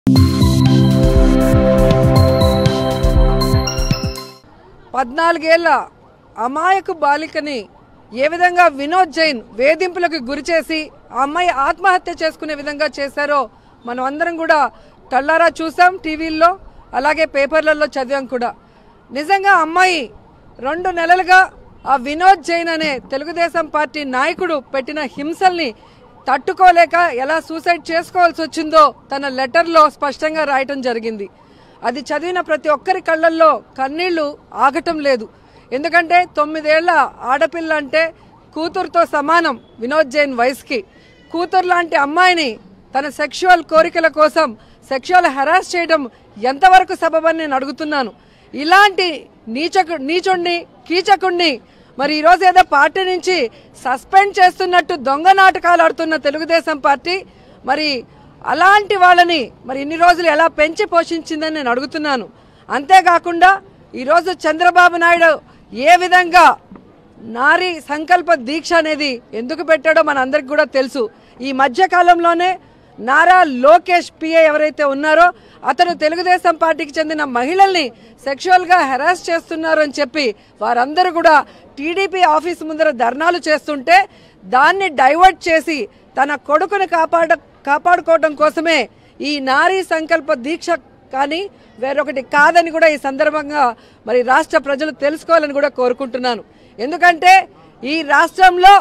పద్నాలుగేళ్ల అమాయకు బాలికని ఏ విధంగా వినోద్ జైన్ వేధింపులకు గురి చేసి ఆ అమ్మాయి ఆత్మహత్య చేసుకునే విధంగా చేశారో మనం అందరం కూడా కళ్ళారా చూసాం టీవీల్లో అలాగే పేపర్లలో చదివాం కూడా నిజంగా ఆ అమ్మాయి రెండు నెలలుగా ఆ వినోద్ జైన్ అనే తెలుగుదేశం పార్టీ నాయకుడు పెట్టిన హింసల్ని తట్టుకోలేక ఎలా సూసైడ్ చేసుకోవాల్సి వచ్చిందో తన లెటర్లో స్పష్టంగా రాయటం జరిగింది అది చదివిన ప్రతి ఒక్కరి కళ్ళల్లో కన్నీళ్లు ఆగటం లేదు ఎందుకంటే తొమ్మిదేళ్ల ఆడపిల్ల అంటే కూతురుతో సమానం వినోద్ జైన్ వయసుకి కూతురు లాంటి అమ్మాయిని తన సెక్షువల్ కోరికల కోసం సెక్షువల్ హెరాస్ చేయడం ఎంతవరకు సబబని నేను అడుగుతున్నాను ఇలాంటి నీచకు నీచుణ్ణి కీచకుణ్ణి మరి ఈరోజు ఏదో పార్టీ నుంచి సస్పెండ్ చేస్తున్నట్టు దొంగ నాటకాలు ఆడుతున్న తెలుగుదేశం పార్టీ మరి అలాంటి వాళ్ళని మరి ఇన్ని రోజులు ఎలా పెంచి పోషించిందని నేను అడుగుతున్నాను అంతేకాకుండా ఈరోజు చంద్రబాబు నాయుడు ఏ విధంగా నారీ సంకల్ప దీక్ష అనేది ఎందుకు పెట్టాడో మన అందరికి కూడా తెలుసు ఈ మధ్య కాలంలోనే నారా లోకేష్ పిఏ ఎవరైతే ఉన్నారో అతను తెలుగుదేశం పార్టీకి చెందిన మహిళల్ని సెక్షువల్గా హెరాస్ చేస్తున్నారు అని చెప్పి వారందరూ కూడా టీడీపీ ఆఫీస్ ముందర ధర్నాలు చేస్తుంటే దాన్ని డైవర్ట్ చేసి తన కొడుకుని కాపాడ కాపాడుకోవడం కోసమే ఈ నారీ సంకల్ప దీక్ష కానీ వేరొకటి కాదని కూడా ఈ సందర్భంగా మరి రాష్ట్ర ప్రజలు తెలుసుకోవాలని కూడా కోరుకుంటున్నాను ఎందుకంటే ఈ రాష్ట్రంలో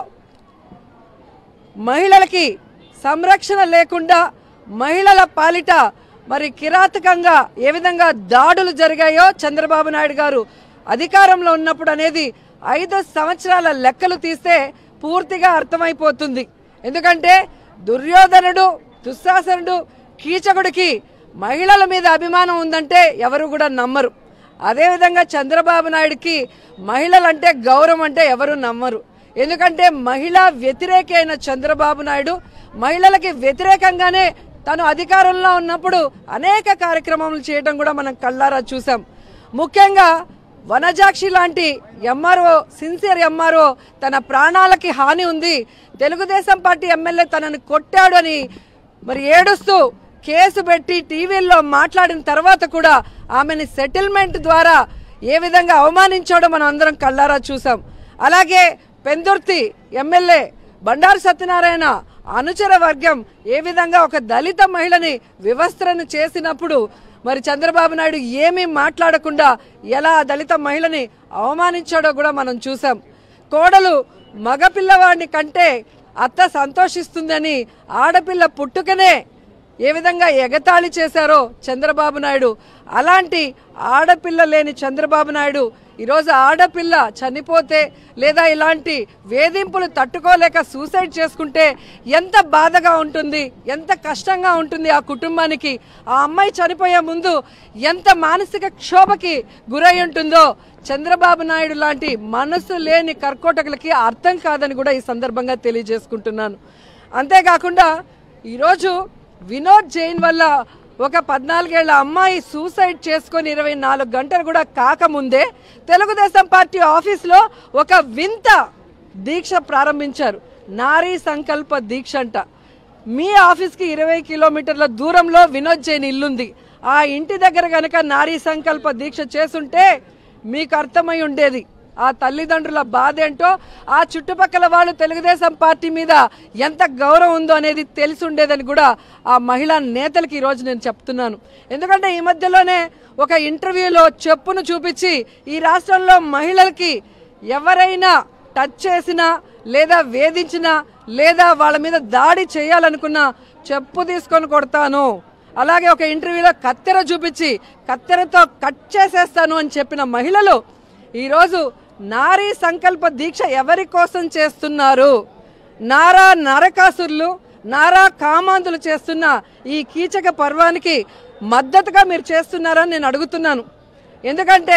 మహిళలకి సంరక్షణ లేకుండా మహిళల పాలిట మరి కిరాతకంగా ఏ విధంగా దాడులు జరిగాయో చంద్రబాబు నాయుడు గారు అధికారంలో ఉన్నప్పుడు అనేది ఐదు సంవత్సరాల లెక్కలు తీస్తే పూర్తిగా అర్థమైపోతుంది ఎందుకంటే దుర్యోధనుడు దుశ్శాసనుడు కీచకుడికి మహిళల మీద అభిమానం ఉందంటే ఎవరు కూడా నమ్మరు అదేవిధంగా చంద్రబాబు నాయుడుకి మహిళలంటే గౌరవం అంటే ఎవరు నమ్మరు ఎందుకంటే మహిళా వ్యతిరేకి అయిన చంద్రబాబు నాయుడు మహిళలకి వ్యతిరేకంగానే తను అధికారంలో ఉన్నప్పుడు అనేక కార్యక్రమాలు చేయడం కూడా మనం కళ్ళారా చూసాం ముఖ్యంగా వనజాక్షి లాంటి ఎంఆర్ఓ సిన్సియర్ ఎంఆర్ఓ తన ప్రాణాలకి హాని ఉంది తెలుగుదేశం పార్టీ ఎమ్మెల్యే తనని కొట్టాడు అని మరి ఏడుస్తూ కేసు పెట్టి టీవీల్లో మాట్లాడిన తర్వాత కూడా ఆమెని సెటిల్మెంట్ ద్వారా ఏ విధంగా అవమానించాడో మనం అందరం కళ్ళారా చూసాం అలాగే పెందుర్తి ఎమ్మెల్యే బండారు సత్యనారాయణ అనుచర వర్గం ఏ విధంగా ఒక దళిత మహిళని వివస్త్రను చేసినప్పుడు మరి చంద్రబాబు నాయుడు ఏమీ మాట్లాడకుండా ఎలా ఆ దళిత మహిళని అవమానించాడో కూడా మనం చూసాం కోడలు మగపిల్లవాడిని కంటే అత్త సంతోషిస్తుందని ఆడపిల్ల పుట్టుకనే ఏ విధంగా ఎగతాళి చేశారో చంద్రబాబు నాయుడు అలాంటి ఆడపిల్ల లేని చంద్రబాబు నాయుడు ఈరోజు ఆడపిల్ల చనిపోతే లేదా ఇలాంటి వేధింపులు తట్టుకోలేక సూసైడ్ చేసుకుంటే ఎంత బాధగా ఉంటుంది ఎంత కష్టంగా ఉంటుంది ఆ కుటుంబానికి ఆ అమ్మాయి చనిపోయే ముందు ఎంత మానసిక క్షోభకి గురై ఉంటుందో చంద్రబాబు నాయుడు లాంటి మనసు లేని కర్కోటకులకి అర్థం కాదని కూడా ఈ సందర్భంగా తెలియజేసుకుంటున్నాను అంతేకాకుండా ఈరోజు వినోద్ జైన్ వల్ల ఒక పద్నాలుగేళ్ల అమ్మాయి సూసైడ్ చేసుకొని ఇరవై నాలుగు గంటలు కూడా కాకముందే తెలుగుదేశం పార్టీ ఆఫీస్లో ఒక వింత దీక్ష ప్రారంభించారు నారీ సంకల్ప దీక్ష అంట మీ ఆఫీస్కి ఇరవై కిలోమీటర్ల దూరంలో వినోద్ జైన్ ఇల్లుంది ఆ ఇంటి దగ్గర గనక నారీ సంకల్ప దీక్ష చేసుంటే మీకు అర్థమై ఉండేది ఆ తల్లిదండ్రుల బాధ ఏంటో ఆ చుట్టుపక్కల వాళ్ళు తెలుగుదేశం పార్టీ మీద ఎంత గౌరవం ఉందో అనేది తెలిసి ఉండేదని కూడా ఆ మహిళా నేతలకి ఈరోజు నేను చెప్తున్నాను ఎందుకంటే ఈ మధ్యలోనే ఒక ఇంటర్వ్యూలో చెప్పును చూపించి ఈ రాష్ట్రంలో మహిళలకి ఎవరైనా టచ్ చేసినా లేదా వేధించినా లేదా వాళ్ళ మీద దాడి చేయాలనుకున్నా చెప్పు తీసుకొని కొడతాను అలాగే ఒక ఇంటర్వ్యూలో కత్తెర చూపించి కత్తెరతో కట్ చేసేస్తాను అని చెప్పిన మహిళలు ఈరోజు నారీ సంకల్ప దీక్ష ఎవరి కోసం చేస్తున్నారు నారా నరకాసురులు నారా కామాంతులు చేస్తున్న ఈ కీచక పర్వానికి మద్దతుగా మీరు చేస్తున్నారని నేను అడుగుతున్నాను ఎందుకంటే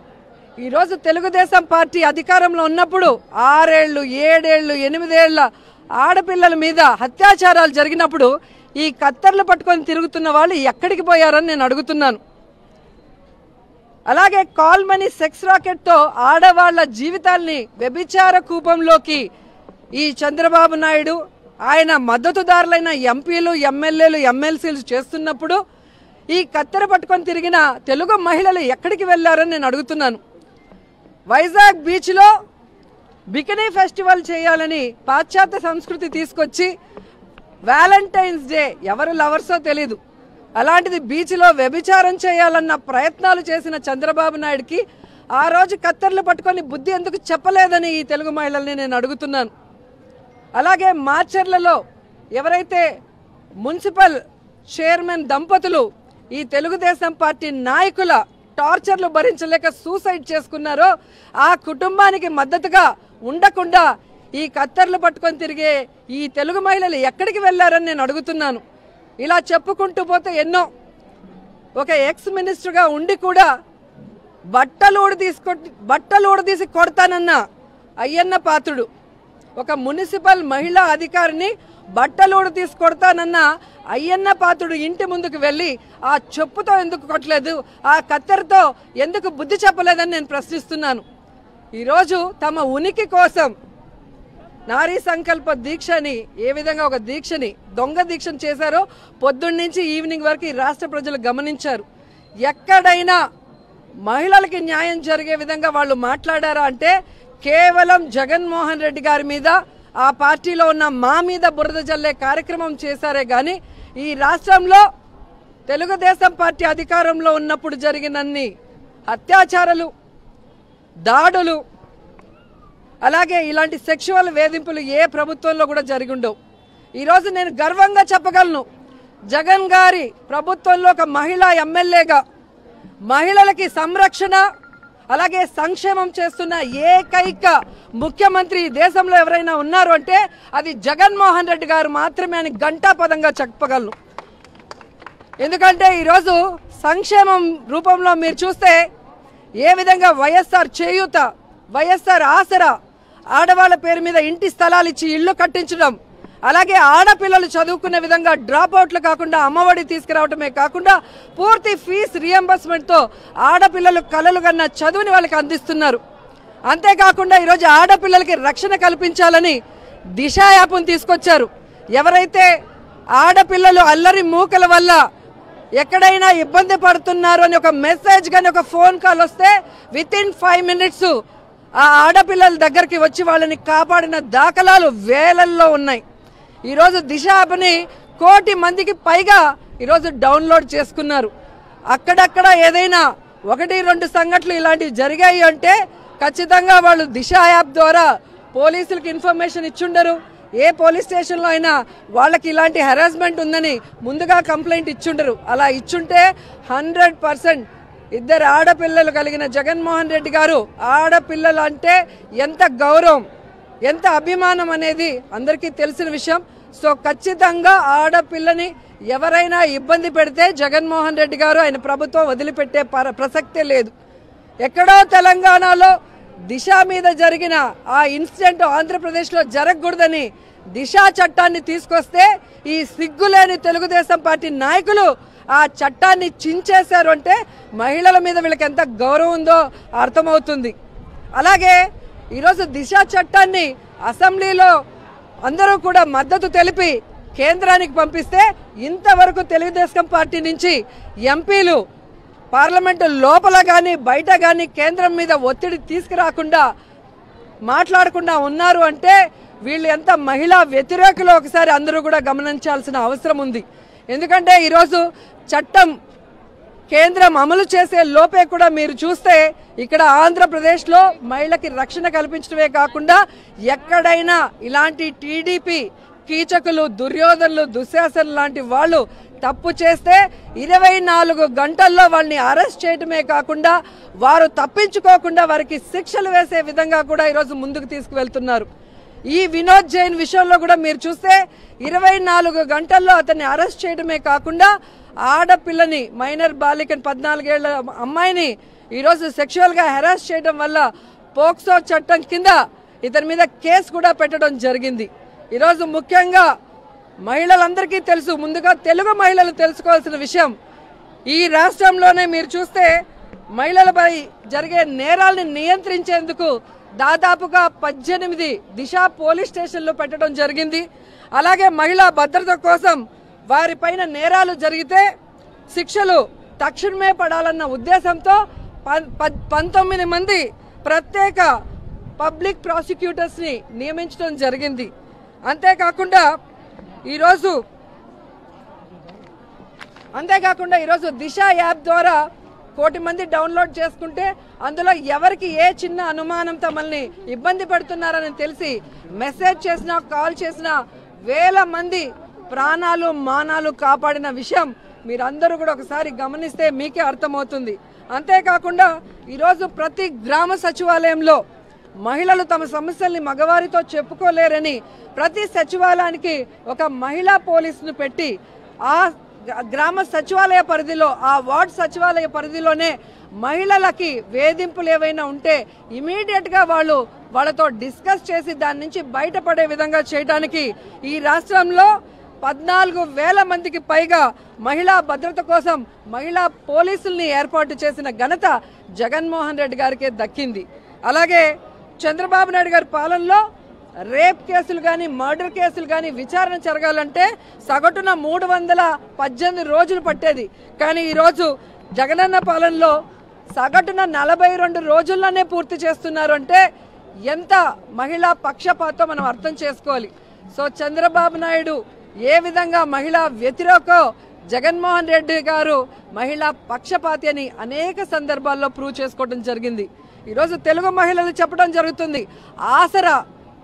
ఈరోజు తెలుగుదేశం పార్టీ అధికారంలో ఉన్నప్పుడు ఆరేళ్లు ఏడేళ్లు ఎనిమిదేళ్ల ఆడపిల్లల మీద అత్యాచారాలు జరిగినప్పుడు ఈ కత్తర్లు పట్టుకొని తిరుగుతున్న వాళ్ళు ఎక్కడికి పోయారని నేను అడుగుతున్నాను అలాగే కాల్ మనీ సెక్స్ రాకెట్తో ఆడవాళ్ల జీవితాల్ని వ్యభిచార కూపంలోకి ఈ చంద్రబాబు నాయుడు ఆయన మద్దతుదారులైన ఎంపీలు ఎమ్మెల్యేలు ఎమ్మెల్సీలు చేస్తున్నప్పుడు ఈ కత్తెర పట్టుకొని తిరిగిన తెలుగు మహిళలు ఎక్కడికి వెళ్ళారని నేను అడుగుతున్నాను వైజాగ్ బీచ్లో బికినీ ఫెస్టివల్ చేయాలని పాశ్చాత్య సంస్కృతి తీసుకొచ్చి వ్యాలంటైన్స్ డే ఎవరు లవర్సో తెలీదు అలాంటిది బీచ్లో వ్యభిచారం చేయాలన్న ప్రయత్నాలు చేసిన చంద్రబాబు నాయుడుకి ఆ రోజు కత్తెరలు పట్టుకొని బుద్ధి ఎందుకు చెప్పలేదని ఈ తెలుగు మహిళల్ని నేను అడుగుతున్నాను అలాగే మార్చర్లలో ఎవరైతే మున్సిపల్ చైర్మన్ దంపతులు ఈ తెలుగుదేశం పార్టీ నాయకుల టార్చర్లు భరించలేక సూసైడ్ చేసుకున్నారో ఆ కుటుంబానికి మద్దతుగా ఉండకుండా ఈ కత్తెరలు పట్టుకొని తిరిగే ఈ తెలుగు మహిళలు ఎక్కడికి వెళ్ళారని నేను అడుగుతున్నాను ఇలా చెప్పుకుంటూ పోతే ఎన్నో ఒక ఎక్స్ మినిస్టర్గా ఉండి కూడా బట్టలు ఊడదీసి బట్టలు ఊడదీసి కొడతానన్న అయ్యన్న పాత్రుడు ఒక మున్సిపల్ మహిళా అధికారిని బట్టలు ఊడదీసి కొడతానన్న అయ్యన్న పాత్రుడు ఇంటి ముందుకు వెళ్ళి ఆ చెప్పుతో ఎందుకు కొట్టలేదు ఆ కత్తెరతో ఎందుకు బుద్ధి చెప్పలేదని నేను ప్రశ్నిస్తున్నాను ఈరోజు తమ ఉనికి కోసం నారీ సంకల్ప దీక్షని ఏ విధంగా ఒక దీక్షని దొంగ దీక్షను చేశారో పొద్దున్న నుంచి ఈవినింగ్ వరకు ఈ రాష్ట్ర ప్రజలు గమనించారు ఎక్కడైనా మహిళలకి న్యాయం జరిగే విధంగా వాళ్ళు మాట్లాడారా అంటే కేవలం జగన్మోహన్ రెడ్డి గారి మీద ఆ పార్టీలో ఉన్న మా మీద బురద జల్లే కార్యక్రమం చేశారే కానీ ఈ రాష్ట్రంలో తెలుగుదేశం పార్టీ అధికారంలో ఉన్నప్పుడు జరిగినన్ని అత్యాచారాలు దాడులు అలాగే ఇలాంటి సెక్షువల్ వేధింపులు ఏ ప్రభుత్వంలో కూడా జరిగి ఉండవు ఈరోజు నేను గర్వంగా చెప్పగలను జగన్ గారి ప్రభుత్వంలో ఒక మహిళా ఎమ్మెల్యేగా మహిళలకి సంరక్షణ అలాగే సంక్షేమం చేస్తున్న ఏకైక ముఖ్యమంత్రి ఈ దేశంలో ఎవరైనా ఉన్నారు అంటే అది జగన్మోహన్ రెడ్డి గారు మాత్రమే అని గంటాపదంగా చెప్పగలను ఎందుకంటే ఈరోజు సంక్షేమం రూపంలో మీరు చూస్తే ఏ విధంగా వైఎస్ఆర్ చేయూత వైఎస్ఆర్ ఆసరా ఆడవాళ్ళ పేరు మీద ఇంటి స్థలాలు ఇచ్చి ఇల్లు కట్టించడం అలాగే ఆడపిల్లలు చదువుకునే విధంగా డ్రాప్ అవుట్లు కాకుండా అమ్మఒడి తీసుకురావటమే కాకుండా పూర్తి ఫీజు రియంబర్స్మెంట్తో ఆడపిల్లలు కలలు కన్న చదువుని వాళ్ళకి అందిస్తున్నారు అంతేకాకుండా ఈరోజు ఆడపిల్లలకి రక్షణ కల్పించాలని దిశ యాప్ను తీసుకొచ్చారు ఎవరైతే ఆడపిల్లలు అల్లరి మూకల వల్ల ఎక్కడైనా ఇబ్బంది పడుతున్నారు అని ఒక మెసేజ్ కానీ ఒక ఫోన్ కాల్ వస్తే విత్ ఇన్ ఫైవ్ మినిట్స్ ఆ ఆడపిల్లల దగ్గరికి వచ్చి వాళ్ళని కాపాడిన దాఖలాలు వేలల్లో ఉన్నాయి ఈరోజు దిశ యాప్ని కోటి మందికి పైగా ఈరోజు డౌన్లోడ్ చేసుకున్నారు అక్కడక్కడ ఏదైనా ఒకటి రెండు సంఘటనలు ఇలాంటివి జరిగాయి అంటే ఖచ్చితంగా వాళ్ళు దిశ యాప్ ద్వారా పోలీసులకు ఇన్ఫర్మేషన్ ఇచ్చుండరు ఏ పోలీస్ స్టేషన్లో అయినా వాళ్ళకి ఇలాంటి హెరాస్మెంట్ ఉందని ముందుగా కంప్లైంట్ ఇచ్చుండరు అలా ఇచ్చుంటే హండ్రెడ్ పర్సెంట్ ఇద్దరు ఆడపిల్లలు కలిగిన జగన్మోహన్ రెడ్డి గారు ఆడపిల్లలు అంటే ఎంత గౌరవం ఎంత అభిమానం అనేది అందరికీ తెలిసిన విషయం సో ఖచ్చితంగా ఆడపిల్లని ఎవరైనా ఇబ్బంది పెడితే జగన్మోహన్ రెడ్డి గారు ఆయన ప్రభుత్వం వదిలిపెట్టే పర ప్రసక్తే లేదు ఎక్కడో తెలంగాణలో దిశ మీద జరిగిన ఆ ఇన్సిడెంట్ ఆంధ్రప్రదేశ్లో జరగకూడదని దిశా చట్టాన్ని తీసుకొస్తే ఈ సిగ్గులేని తెలుగుదేశం పార్టీ నాయకులు ఆ చట్టాన్ని చించేశారు అంటే మహిళల మీద వీళ్ళకి ఎంత గౌరవం ఉందో అర్థమవుతుంది అలాగే ఈరోజు దిశ చట్టాన్ని అసెంబ్లీలో అందరూ కూడా మద్దతు తెలిపి కేంద్రానికి పంపిస్తే ఇంతవరకు తెలుగుదేశం పార్టీ నుంచి ఎంపీలు పార్లమెంటు లోపల కానీ బయట కానీ కేంద్రం మీద ఒత్తిడి తీసుకురాకుండా మాట్లాడకుండా ఉన్నారు అంటే వీళ్ళు ఎంత మహిళా వ్యతిరేకులు ఒకసారి అందరూ కూడా గమనించాల్సిన అవసరం ఉంది ఎందుకంటే ఈరోజు చట్టం కేంద్రం అమలు చేసే లోపే కూడా మీరు చూస్తే ఇక్కడ ఆంధ్రప్రదేశ్లో మహిళకి రక్షణ కల్పించడమే కాకుండా ఎక్కడైనా ఇలాంటి టీడీపీ కీచకులు దుర్యోధనులు దుశ్శాసనులు లాంటి వాళ్ళు తప్పు చేస్తే ఇరవై నాలుగు గంటల్లో వాళ్ళని అరెస్ట్ చేయటమే కాకుండా వారు తప్పించుకోకుండా వారికి శిక్షలు వేసే విధంగా కూడా ఈరోజు ముందుకు తీసుకువెళ్తున్నారు ఈ వినోద్ జైన్ విషయంలో కూడా మీరు చూస్తే ఇరవై నాలుగు గంటల్లో అతన్ని అరెస్ట్ చేయడమే కాకుండా ఆడపిల్లని మైనర్ బాలికని పద్నాలుగేళ్ల అమ్మాయిని ఈరోజు సెక్షువల్గా హెరాస్ చేయడం వల్ల పోక్సో చట్టం కింద ఇతని మీద కేసు కూడా పెట్టడం జరిగింది ఈరోజు ముఖ్యంగా మహిళలందరికీ తెలుసు ముందుగా తెలుగు మహిళలు తెలుసుకోవాల్సిన విషయం ఈ రాష్ట్రంలోనే మీరు చూస్తే మహిళలపై జరిగే నేరాల్ని నియంత్రించేందుకు దాదాపుగా పద్దెనిమిది దిశ పోలీస్ స్టేషన్లు పెట్టడం జరిగింది అలాగే మహిళా భద్రత కోసం వారిపైన నేరాలు జరిగితే శిక్షలు తక్షణమే పడాలన్న ఉద్దేశంతో పం- ప- పంతొమ్మిది మంది ప్రత్యేక పబ్లిక్ ప్రాసిక్యూటర్స్ని నియమించడం జరిగింది అంతేకాకుండా ఈరోజు అంతేకాకుండా ఈరోజు దిశ యాప్ ద్వారా కోటి మంది డౌన్లోడ్ చేసుకుంటే అందులో ఎవరికి ఏ చిన్న అనుమానం తమల్ని ఇబ్బంది పెడుతున్నారని తెలిసి మెసేజ్ చేసినా కాల్ చేసినా వేల మంది ప్రాణాలు మానాలు కాపాడిన విషయం మీరందరూ కూడా ఒకసారి గమనిస్తే మీకే అర్థమవుతుంది అంతేకాకుండా ఈరోజు ప్రతి గ్రామ సచివాలయంలో మహిళలు తమ సమస్యల్ని మగవారితో చెప్పుకోలేరని ప్రతి సచివాలయానికి ఒక మహిళా పోలీసును పెట్టి ఆ గ్రా- గ్రామ సచివాలయ పరిధిలో ఆ వార్డ్ సచివాలయ పరిధిలోనే మహిళలకి వేధింపులు ఏవైనా ఉంటే ఇమీడియట్ గా వాళ్ళు వాళ్ళతో డిస్కస్ చేసి దాని నుంచి బయటపడే విధంగా చేయడానికి ఈ రాష్ట్రంలో పద్నాలుగు వేల మందికి పైగా మహిళా భద్రత కోసం మహిళా పోలీసుల్ని ఏర్పాటు చేసిన ఘనత జగన్మోహన్ రెడ్డి గారికే దక్కింది అలాగే చంద్రబాబు నాయుడు గారి పాలనలో రేప్ కేసులు కానీ మర్డర్ కేసులు కానీ విచారణ జరగాలంటే సగటున మూడు వందల పద్దెనిమిది రోజులు పట్టేది కానీ ఈరోజు జగనన్న పాలనలో సగటున నలభై రెండు రోజుల్లోనే పూర్తి చేస్తున్నారు అంటే ఎంత మహిళా పక్షపాతం మనం అర్థం చేసుకోవాలి సో చంద్రబాబు నాయుడు ఏ విధంగా మహిళా వ్యతిరేకో జగన్మోహన్ రెడ్డి గారు మహిళా పక్షపాతి అని అనేక సందర్భాల్లో ప్రూవ్ చేసుకోవడం జరిగింది ఈరోజు తెలుగు మహిళలు చెప్పడం జరుగుతుంది ఆసరా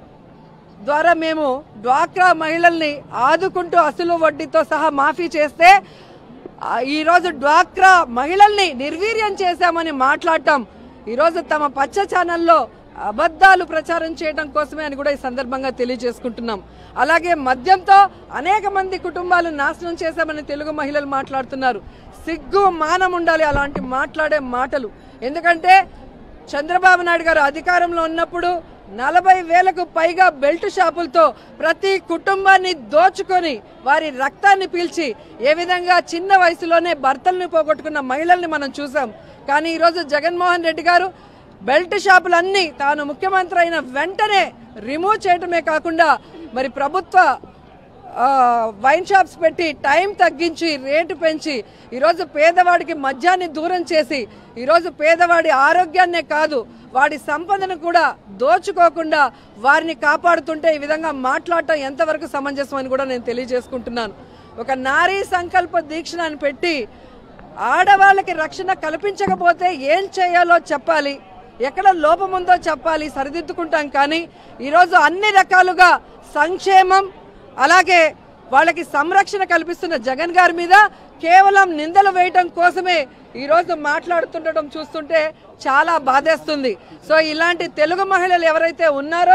ద్వారా మేము డ్వాక్రా మహిళల్ని ఆదుకుంటూ అసలు వడ్డీతో సహా మాఫీ చేస్తే ఆ, ఈరోజు డ్వాక్రా మహిళల్ని నిర్వీర్యం చేశామని మాట్లాడటం ఈరోజు తమ పచ్చ ఛానల్లో అబద్ధాలు ప్రచారం చేయడం కోసమే అని కూడా ఈ సందర్భంగా తెలియజేసుకుంటున్నాం అలాగే మద్యంతో అనేక మంది కుటుంబాలు నాశనం చేశామని తెలుగు మహిళలు మాట్లాడుతున్నారు సిగ్గు మానం ఉండాలి అలాంటి మాట్లాడే మాటలు ఎందుకంటే చంద్రబాబు నాయుడు గారు అధికారంలో ఉన్నప్పుడు నలభై వేలకు పైగా బెల్ట్ షాపులతో ప్రతి కుటుంబాన్ని దోచుకొని వారి రక్తాన్ని పీల్చి ఏ విధంగా చిన్న వయసులోనే భర్తల్ని పోగొట్టుకున్న మహిళల్ని మనం చూసాం కానీ ఈరోజు జగన్మోహన్ రెడ్డి గారు బెల్ట్ షాపులన్నీ తాను ముఖ్యమంత్రి అయిన వెంటనే రిమూవ్ చేయటమే కాకుండా మరి ప్రభుత్వ ఆ, వైన్ షాప్స్ పెట్టి టైం తగ్గించి రేటు పెంచి ఈరోజు పేదవాడికి మద్యాన్ని దూరం చేసి ఈరోజు పేదవాడి ఆరోగ్యాన్నే కాదు వాడి సంపదను కూడా దోచుకోకుండా వారిని కాపాడుతుంటే ఈ విధంగా మాట్లాడటం ఎంతవరకు సమంజసం అని కూడా నేను తెలియజేసుకుంటున్నాను ఒక నారీ సంకల్ప దీక్షను పెట్టి ఆడవాళ్ళకి రక్షణ కల్పించకపోతే ఏం చేయాలో చెప్పాలి ఎక్కడ లోపం ఉందో చెప్పాలి సరిదిద్దుకుంటాం కానీ ఈరోజు అన్ని రకాలుగా సంక్షేమం అలాగే వాళ్ళకి సంరక్షణ కల్పిస్తున్న జగన్ గారి మీద కేవలం నిందలు వేయటం కోసమే ఈరోజు మాట్లాడుతుండటం చూస్తుంటే చాలా బాధేస్తుంది సో ఇలాంటి తెలుగు మహిళలు ఎవరైతే ఉన్నారో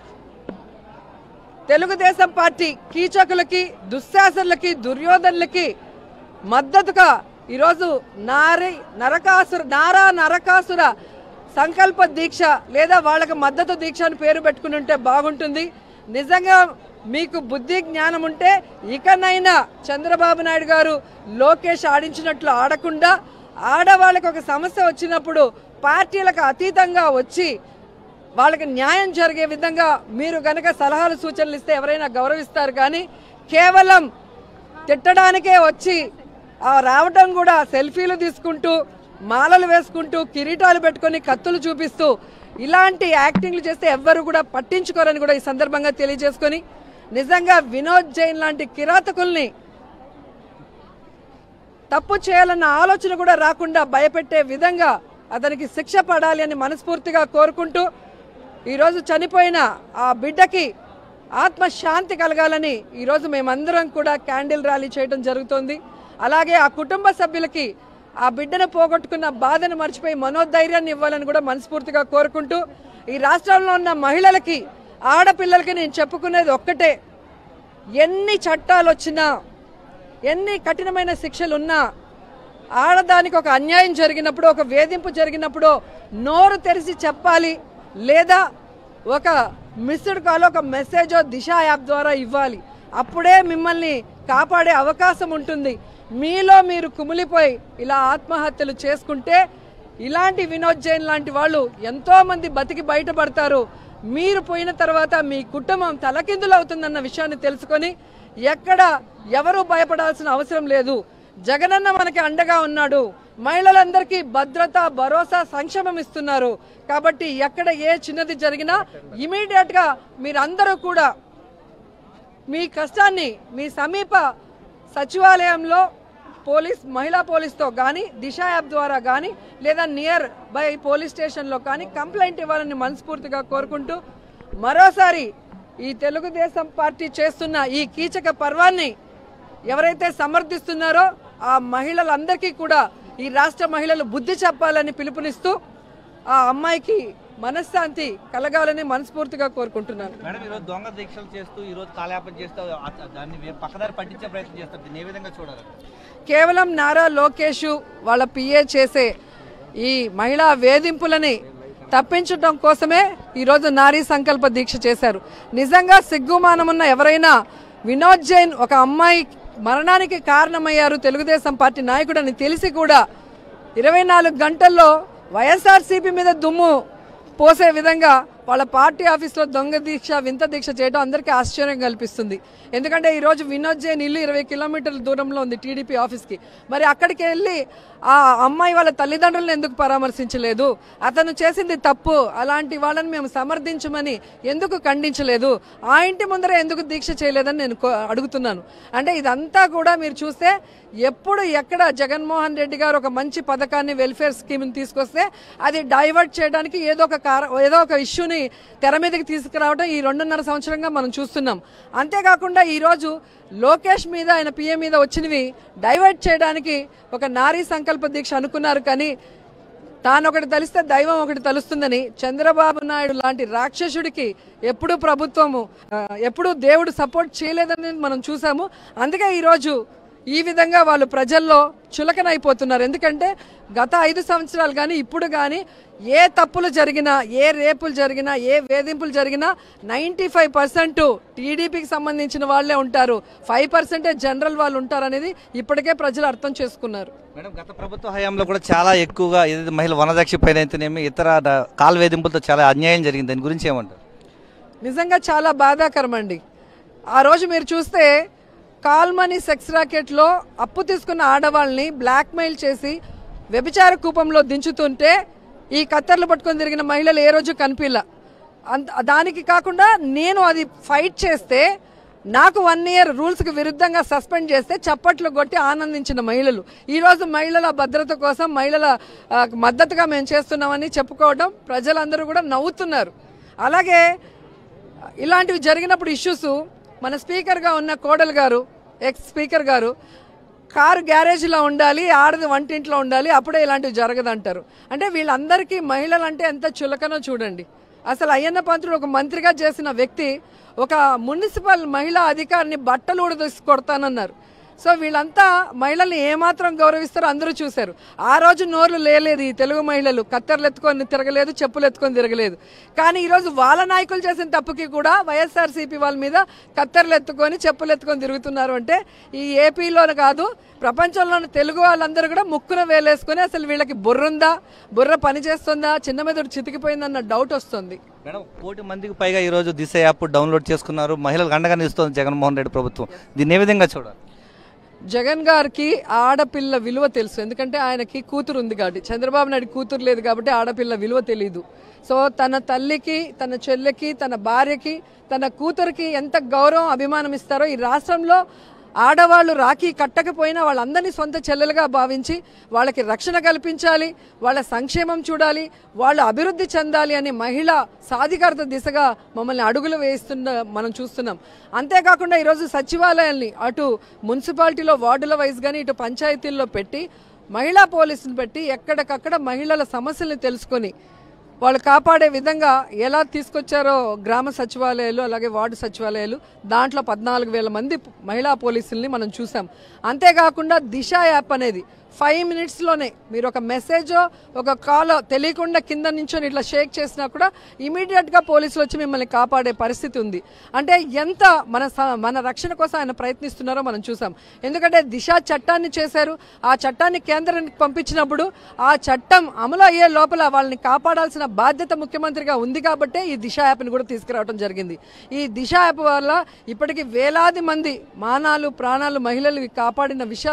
తెలుగుదేశం పార్టీ కీచకులకి దుశ్శాసనులకి దుర్యోధనులకి మద్దతుగా ఈరోజు నారి నరకాసుర నారా నరకాసుర సంకల్ప దీక్ష లేదా వాళ్ళకి మద్దతు దీక్ష అని పేరు పెట్టుకుని ఉంటే బాగుంటుంది నిజంగా మీకు బుద్ధి జ్ఞానం ఉంటే ఇకనైనా చంద్రబాబు నాయుడు గారు లోకేష్ ఆడించినట్లు ఆడకుండా ఆడవాళ్ళకి ఒక సమస్య వచ్చినప్పుడు పార్టీలకు అతీతంగా వచ్చి వాళ్ళకి న్యాయం జరిగే విధంగా మీరు గనక సలహాలు సూచనలు ఇస్తే ఎవరైనా గౌరవిస్తారు కానీ కేవలం తిట్టడానికే వచ్చి ఆ రావటం కూడా సెల్ఫీలు తీసుకుంటూ మాలలు వేసుకుంటూ కిరీటాలు పెట్టుకొని కత్తులు చూపిస్తూ ఇలాంటి యాక్టింగ్లు చేస్తే ఎవ్వరు కూడా పట్టించుకోరని కూడా ఈ సందర్భంగా తెలియజేసుకొని నిజంగా వినోద్ జైన్ లాంటి కిరాతకుల్ని తప్పు చేయాలన్న ఆలోచన కూడా రాకుండా భయపెట్టే విధంగా అతనికి శిక్ష పడాలి అని మనస్ఫూర్తిగా కోరుకుంటూ ఈరోజు చనిపోయిన ఆ బిడ్డకి ఆత్మశాంతి కలగాలని ఈరోజు మేమందరం కూడా క్యాండిల్ ర్యాలీ చేయడం జరుగుతోంది అలాగే ఆ కుటుంబ సభ్యులకి ఆ బిడ్డను పోగొట్టుకున్న బాధను మర్చిపోయి మనోధైర్యాన్ని ఇవ్వాలని కూడా మనస్ఫూర్తిగా కోరుకుంటూ ఈ రాష్ట్రంలో ఉన్న మహిళలకి ఆడపిల్లలకి నేను చెప్పుకునేది ఒక్కటే ఎన్ని చట్టాలు వచ్చినా ఎన్ని కఠినమైన శిక్షలు ఉన్నా ఆడదానికి ఒక అన్యాయం జరిగినప్పుడు ఒక వేధింపు జరిగినప్పుడు నోరు తెరిచి చెప్పాలి లేదా ఒక మిస్డ్ కాల్ ఒక మెసేజో దిశ యాప్ ద్వారా ఇవ్వాలి అప్పుడే మిమ్మల్ని కాపాడే అవకాశం ఉంటుంది మీలో మీరు కుమిలిపోయి ఇలా ఆత్మహత్యలు చేసుకుంటే ఇలాంటి వినోద్ జైన్ లాంటి వాళ్ళు ఎంతో మంది బతికి బయటపడతారు మీరు పోయిన తర్వాత మీ కుటుంబం తలకిందులు అవుతుందన్న విషయాన్ని తెలుసుకొని ఎక్కడ ఎవరు భయపడాల్సిన అవసరం లేదు జగనన్న మనకి అండగా ఉన్నాడు మహిళలందరికీ భద్రత భరోసా సంక్షేమం ఇస్తున్నారు కాబట్టి ఎక్కడ ఏ చిన్నది జరిగినా ఇమీడియట్ గా మీరందరూ కూడా మీ కష్టాన్ని మీ సమీప సచివాలయంలో పోలీస్ మహిళా పోలీస్తో కానీ దిశ యాప్ ద్వారా కానీ లేదా నియర్ బై పోలీస్ స్టేషన్లో కానీ కంప్లైంట్ ఇవ్వాలని మనస్ఫూర్తిగా కోరుకుంటూ మరోసారి ఈ తెలుగుదేశం పార్టీ చేస్తున్న ఈ కీచక పర్వాన్ని ఎవరైతే సమర్థిస్తున్నారో ఆ మహిళలందరికీ కూడా ఈ రాష్ట్ర మహిళలు బుద్ధి చెప్పాలని పిలుపునిస్తూ ఆ అమ్మాయికి మనశ్శాంతి కలగాలని మనస్ఫూర్తిగా కోరుకుంటున్నాను మేడం ఈరోజు దొంగ దీక్షలు చేస్తూ ఈరోజు కాలయాపన చేస్తూ ఆ- దాన్ని వే- పక్కదారి పట్టించే ప్రయత్నం చేస్తారు దీన్ని ఏ విధంగా చూడాలి కేవలం నారా లోకేష్ వాళ్ళ పిఏ చేసే ఈ మహిళా వేధింపులని తప్పించడం కోసమే ఈరోజు నారీ సంకల్ప దీక్ష చేశారు నిజంగా సిగ్గుమానమున్న ఎవరైనా వినోద్ జైన్ ఒక అమ్మాయి మరణానికి కారణమయ్యారు తెలుగుదేశం పార్టీ నాయకుడని తెలిసి కూడా ఇరవై నాలుగు గంటల్లో వైఎస్ఆర్సీపీ మీద దుమ్ము పోసే విధంగా వాళ్ళ పార్టీ ఆఫీస్లో దొంగ దీక్ష వింత దీక్ష చేయడం అందరికీ ఆశ్చర్యం కల్పిస్తుంది ఎందుకంటే ఈరోజు వినోద్ జైన్ ఇల్లు ఇరవై కిలోమీటర్ల దూరంలో ఉంది టీడీపీ ఆఫీస్కి మరి అక్కడికి వెళ్ళి ఆ అమ్మాయి వాళ్ళ తల్లిదండ్రులను ఎందుకు పరామర్శించలేదు అతను చేసింది తప్పు అలాంటి వాళ్ళని మేము సమర్థించమని ఎందుకు ఖండించలేదు ఆ ఇంటి ముందర ఎందుకు దీక్ష చేయలేదని నేను కో- అడుగుతున్నాను అంటే ఇదంతా కూడా మీరు చూస్తే ఎప్పుడు ఎక్కడ జగన్మోహన్ రెడ్డి గారు ఒక మంచి పథకాన్ని వెల్ఫేర్ స్కీమ్ని తీసుకొస్తే అది డైవర్ట్ చేయడానికి ఏదో ఒక కార ఏదో ఒక ఇష్యూని తెర మీదకి తీసుకురావడం ఈ రెండున్నర సంవత్సరంగా మనం చూస్తున్నాం అంతేకాకుండా ఈరోజు లోకేష్ మీద ఆయన పిఎం మీద వచ్చినవి డైవర్ట్ చేయడానికి ఒక నారీ సంకల్ప దీక్ష అనుకున్నారు కానీ తాను ఒకటి తలిస్తే దైవం ఒకటి తలుస్తుందని చంద్రబాబు నాయుడు లాంటి రాక్షసుడికి ఎప్పుడూ ప్రభుత్వము ఆ, ఎప్పుడూ దేవుడు సపోర్ట్ చేయలేదని మనం చూసాము అందుకే ఈరోజు ఈ విధంగా వాళ్ళు ప్రజల్లో చులకనైపోతున్నారు ఎందుకంటే గత ఐదు సంవత్సరాలు కానీ ఇప్పుడు కానీ ఏ తప్పులు జరిగినా ఏ రేపులు జరిగినా ఏ వేధింపులు జరిగినా నైంటీ ఫైవ్ పర్సెంట్ టీడీపీకి సంబంధించిన వాళ్ళే ఉంటారు ఫైవ్ పర్సెంటే జనరల్ వాళ్ళు ఉంటారనేది ఇప్పటికే ప్రజలు అర్థం చేసుకున్నారు మేడం గత ప్రభుత్వ హయాంలో కూడా చాలా ఎక్కువగా ఏదైతే మహిళ వనదక్షి పైన అయితేనేమి ఇతర ద- కాల్ వేధింపులతో చాలా అన్యాయం జరిగింది దాని గురించి ఏమంటారు నిజంగా చాలా బాధాకరం అండి ఆ రోజు మీరు చూస్తే కాల్మనీ సెక్స్ రాకెట్లో అప్పు తీసుకున్న ఆడవాళ్ళని బ్లాక్మెయిల్ చేసి వ్యభిచార కూపంలో దించుతుంటే ఈ కత్తర్లు పట్టుకొని తిరిగిన మహిళలు ఏ రోజు కనిపిల్ల అంత దానికి కాకుండా నేను అది ఫైట్ చేస్తే నాకు వన్ ఇయర్ రూల్స్కి విరుద్ధంగా సస్పెండ్ చేస్తే చప్పట్లు కొట్టి ఆనందించిన మహిళలు ఈరోజు మహిళల భద్రత కోసం మహిళల ఆ, మద్దతుగా మేము చేస్తున్నామని చెప్పుకోవడం ప్రజలందరూ కూడా నవ్వుతున్నారు అలాగే ఇలాంటివి జరిగినప్పుడు ఇష్యూస్ మన స్పీకర్గా ఉన్న కోడలు గారు ఎక్స్ స్పీకర్ గారు కారు గ్యారేజ్లో ఉండాలి ఆడది వంటింట్లో ఉండాలి అప్పుడే ఇలాంటివి జరగదంటారు అంటే వీళ్ళందరికీ మహిళలు అంటే ఎంత చులకనో చూడండి అసలు అయ్యన్న పంతులు ఒక మంత్రిగా చేసిన వ్యక్తి ఒక మున్సిపల్ మహిళా అధికారిని బట్టలు ఊడదీసి కొడతానన్నారు సో వీళ్ళంతా మహిళల్ని ఏమాత్రం గౌరవిస్తారో అందరూ చూశారు ఆ రోజు నోర్లు లేలేదు ఈ తెలుగు మహిళలు కత్తెరలు ఎత్తుకొని తిరగలేదు చెప్పులు ఎత్తుకొని తిరగలేదు కానీ ఈరోజు వాళ్ళ నాయకులు చేసిన తప్పుకి కూడా వైఎస్ఆర్సీపీ వాళ్ళ మీద కత్తెరలు ఎత్తుకొని చెప్పులు ఎత్తుకొని తిరుగుతున్నారు అంటే ఈ ఏపీలోనే కాదు ప్రపంచంలోని తెలుగు వాళ్ళందరూ కూడా ముక్కున వేలేసుకొని అసలు వీళ్ళకి బుర్రుందా బుర్ర పని చేస్తుందా చిన్న మీద చితికిపోయిందన్న డౌట్ వస్తుంది మేడం కోటి మందికి పైగా ఈరోజు దిశ యాప్ డౌన్లోడ్ చేసుకున్నారు మహిళలకు అండగా నిలుస్తోంది జగన్మోహన్ రెడ్డి ప్రభుత్వం దీన్ని ఏ విధంగా చూడాలి జగన్ గారికి ఆడపిల్ల విలువ తెలుసు ఎందుకంటే ఆయనకి కూతురు ఉంది కాబట్టి చంద్రబాబు నాయుడు కూతురు లేదు కాబట్టి ఆడపిల్ల విలువ తెలియదు సో తన తల్లికి తన చెల్లెకి తన భార్యకి తన కూతురికి ఎంత గౌరవం అభిమానం ఇస్తారో ఈ రాష్ట్రంలో ఆడవాళ్ళు రాఖీ కట్టకపోయినా వాళ్ళందరినీ సొంత చెల్లెలుగా భావించి వాళ్ళకి రక్షణ కల్పించాలి వాళ్ళ సంక్షేమం చూడాలి వాళ్ళు అభివృద్ధి చెందాలి అని మహిళ సాధికారత దిశగా మమ్మల్ని అడుగులు వేస్తున్న మనం చూస్తున్నాం అంతేకాకుండా ఈరోజు సచివాలయాల్ని అటు మున్సిపాలిటీలో వార్డుల వైజ్ కానీ ఇటు పంచాయతీల్లో పెట్టి మహిళా పోలీసులు పెట్టి ఎక్కడికక్కడ మహిళల సమస్యల్ని తెలుసుకొని వాళ్ళు కాపాడే విధంగా ఎలా తీసుకొచ్చారో గ్రామ సచివాలయాలు అలాగే వార్డు సచివాలయాలు దాంట్లో పద్నాలుగు వేల మంది మహిళా పోలీసుల్ని మనం చూసాం అంతేకాకుండా దిశ యాప్ అనేది ఫైవ్ మినిట్స్లోనే మీరు ఒక మెసేజో ఒక కాలో తెలియకుండా కింద నించొని ఇట్లా షేక్ చేసినా కూడా ఇమీడియట్గా పోలీసులు వచ్చి మిమ్మల్ని కాపాడే పరిస్థితి ఉంది అంటే ఎంత మన స- మన రక్షణ కోసం ఆయన ప్రయత్నిస్తున్నారో మనం చూసాం ఎందుకంటే దిశ చట్టాన్ని చేశారు ఆ చట్టాన్ని కేంద్రానికి పంపించినప్పుడు ఆ చట్టం అమలు అయ్యే లోపల వాళ్ళని కాపాడాల్సిన బాధ్యత ముఖ్యమంత్రిగా ఉంది కాబట్టే ఈ దిశ యాప్ని కూడా తీసుకురావడం జరిగింది ఈ దిశ యాప్ వల్ల ఇప్పటికి వేలాది మంది మానాలు ప్రాణాలు మహిళలు కాపాడిన విషయాలు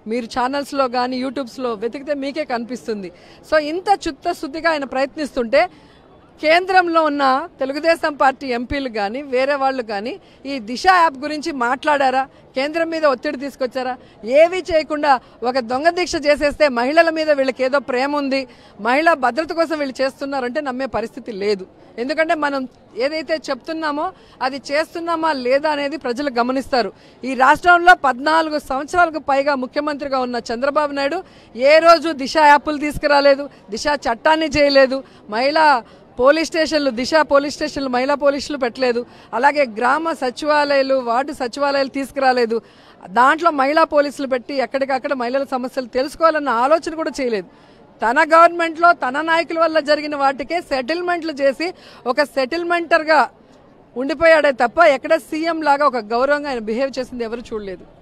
మీరు ఛానల్స్లో కానీ యూట్యూబ్స్లో వెతికితే మీకే కనిపిస్తుంది సో ఇంత చిత్తశుద్ధిగా ఆయన ప్రయత్నిస్తుంటే కేంద్రంలో ఉన్న తెలుగుదేశం పార్టీ ఎంపీలు కానీ వేరే వాళ్ళు కానీ ఈ దిశ యాప్ గురించి మాట్లాడారా కేంద్రం మీద ఒత్తిడి తీసుకొచ్చారా ఏవీ చేయకుండా ఒక దొంగ దీక్ష చేసేస్తే మహిళల మీద వీళ్ళకి ఏదో ప్రేమ ఉంది మహిళా భద్రత కోసం వీళ్ళు చేస్తున్నారంటే నమ్మే పరిస్థితి లేదు ఎందుకంటే మనం ఏదైతే చెప్తున్నామో అది చేస్తున్నామా లేదా అనేది ప్రజలు గమనిస్తారు ఈ రాష్ట్రంలో పద్నాలుగు సంవత్సరాలకు పైగా ముఖ్యమంత్రిగా ఉన్న చంద్రబాబు నాయుడు ఏ రోజు దిశ యాప్లు తీసుకురాలేదు దిశ చట్టాన్ని చేయలేదు మహిళా పోలీస్ స్టేషన్లు దిశ పోలీస్ స్టేషన్లు మహిళా పోలీసులు పెట్టలేదు అలాగే గ్రామ సచివాలయాలు వార్డు సచివాలయాలు తీసుకురాలేదు దాంట్లో మహిళా పోలీసులు పెట్టి ఎక్కడికక్కడ మహిళల సమస్యలు తెలుసుకోవాలన్న ఆలోచన కూడా చేయలేదు తన గవర్నమెంట్లో తన నాయకుల వల్ల జరిగిన వాటికే సెటిల్మెంట్లు చేసి ఒక సెటిల్మెంటర్గా ఉండిపోయాడే తప్ప ఎక్కడ సీఎం లాగా ఒక గౌరవంగా ఆయన బిహేవ్ చేసింది ఎవరు చూడలేదు